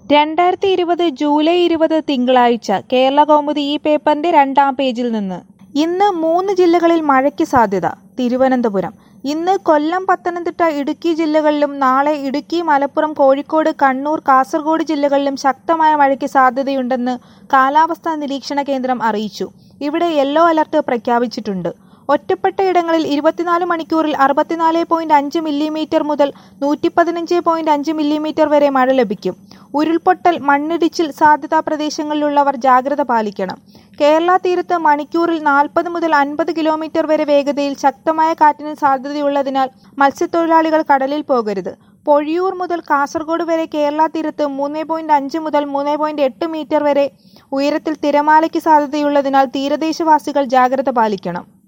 രണ്ടായിരത്തി ഇരുപത് ജൂലൈ ഇരുപത് തിങ്കളാഴ്ച കേരള കൗമുദി ഈ പേപ്പറിന്റെ രണ്ടാം പേജിൽ നിന്ന് ഇന്ന് മൂന്ന് ജില്ലകളിൽ മഴയ്ക്ക് സാധ്യത തിരുവനന്തപുരം ഇന്ന് കൊല്ലം പത്തനംതിട്ട ഇടുക്കി ജില്ലകളിലും നാളെ ഇടുക്കി മലപ്പുറം കോഴിക്കോട് കണ്ണൂർ കാസർഗോഡ് ജില്ലകളിലും ശക്തമായ മഴയ്ക്ക് സാധ്യതയുണ്ടെന്ന് കാലാവസ്ഥാ നിരീക്ഷണ കേന്ദ്രം അറിയിച്ചു ഇവിടെ യെല്ലോ അലർട്ട് പ്രഖ്യാപിച്ചിട്ടുണ്ട് ഒറ്റപ്പെട്ട ഇടങ്ങളിൽ ഇരുപത്തിനാല് മണിക്കൂറിൽ അറുപത്തിനാല് പോയിന്റ് അഞ്ച് മില്ലിമീറ്റർ മുതൽ നൂറ്റി പതിനഞ്ച് പോയിന്റ് അഞ്ച് മില്ലിമീറ്റർ വരെ മഴ ലഭിക്കും ഉരുൾപൊട്ടൽ മണ്ണിടിച്ചിൽ സാധ്യതാ പ്രദേശങ്ങളിലുള്ളവർ ജാഗ്രത പാലിക്കണം കേരള തീരത്ത് മണിക്കൂറിൽ നാൽപ്പത് മുതൽ അൻപത് കിലോമീറ്റർ വരെ വേഗതയിൽ ശക്തമായ കാറ്റിന് സാധ്യതയുള്ളതിനാൽ മത്സ്യത്തൊഴിലാളികൾ കടലിൽ പോകരുത് പൊഴിയൂർ മുതൽ കാസർഗോഡ് വരെ കേരള തീരത്ത് മൂന്ന് പോയിന്റ് അഞ്ച് മുതൽ മൂന്ന് പോയിന്റ് എട്ട് മീറ്റർ വരെ ഉയരത്തിൽ തിരമാലയ്ക്ക് സാധ്യതയുള്ളതിനാൽ തീരദേശവാസികൾ ജാഗ്രത പാലിക്കണം